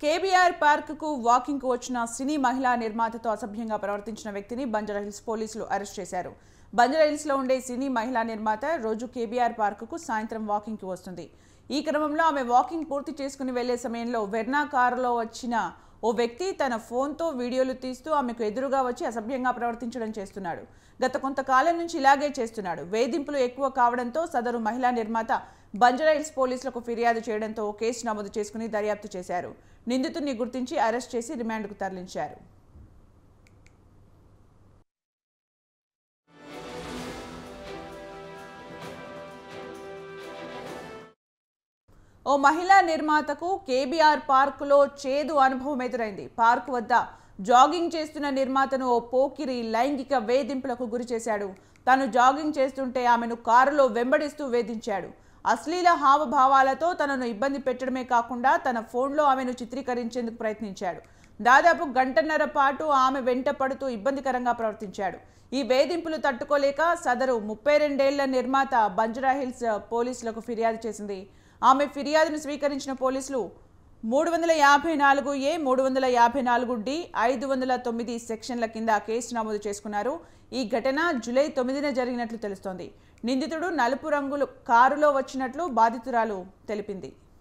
KBR పార్కుకు వాకింగ్కు వచ్చిన సినీ మహిళా నిర్మాతతో అసభ్యంగా ప్రవర్తించిన వ్యక్తిని బంజారాహిల్స్ పోలీసులు అరెస్ట్ చేశారు బంజారాహిల్స్లో ఉండే సినీ మహిళా నిర్మాత రోజు కేబీఆర్ పార్కుకు సాయంత్రం వాకింగ్కి వస్తుంది ఈ క్రమంలో ఆమె వాకింగ్ పూర్తి చేసుకుని వెళ్లే సమయంలో వెర్నా కారులో వచ్చిన ఓ వ్యక్తి తన ఫోన్తో వీడియోలు తీస్తూ ఆమెకు ఎదురుగా వచ్చి అసభ్యంగా ప్రవర్తించడం చేస్తున్నాడు గత కొంతకాలం నుంచి ఇలాగే చేస్తున్నాడు వేధింపులు ఎక్కువ కావడంతో సదరు మహిళా నిర్మాత బంజారాహిల్స్ పోలీసులకు ఫిర్యాదు చేయడంతో ఓ కేసు నమోదు చేసుకుని దర్యాప్తు చేశారు నిందితుడిని గుర్తించి అరెస్ట్ చేసి రిమాండ్కు తరలించారు ఓ మహిళా నిర్మాతకు కేబీఆర్ పార్కులో చేదు అనుభవం ఎదురైంది పార్క్ వద్ద జాగింగ్ చేస్తున్న నిర్మాతను ఓ పోకిరి లైంగిక వేధింపులకు గురి చేశాడు తాను జాగింగ్ చేస్తుంటే ఆమెను కారులో వెంబడిస్తూ వేధించాడు అశ్లీల హావభావాలతో తనను ఇబ్బంది పెట్టడమే కాకుండా తన ఫోన్లో ఆమెను చిత్రీకరించేందుకు ప్రయత్నించాడు దాదాపు గంటన్నర పాటు ఆమె వెంట పడుతూ ఇబ్బందికరంగా ప్రవర్తించాడు ఈ వేధింపులు తట్టుకోలేక సదరు ముప్పై రెండేళ్ల నిర్మాత బంజరాహిల్స్ పోలీసులకు ఫిర్యాదు చేసింది ఆమె ఫిర్యాదును స్వీకరించిన పోలీసులు మూడు వందల యాభై నాలుగు ఏ మూడు వందల యాభై నాలుగు డి ఐదు వందల తొమ్మిది సెక్షన్ల కింద కేసు నమోదు చేసుకున్నారు ఈ ఘటన జూలై తొమ్మిదిన జరిగినట్లు తెలుస్తోంది నిందితుడు నలుపు రంగులు కారులో వచ్చినట్లు బాధితురాలు తెలిపింది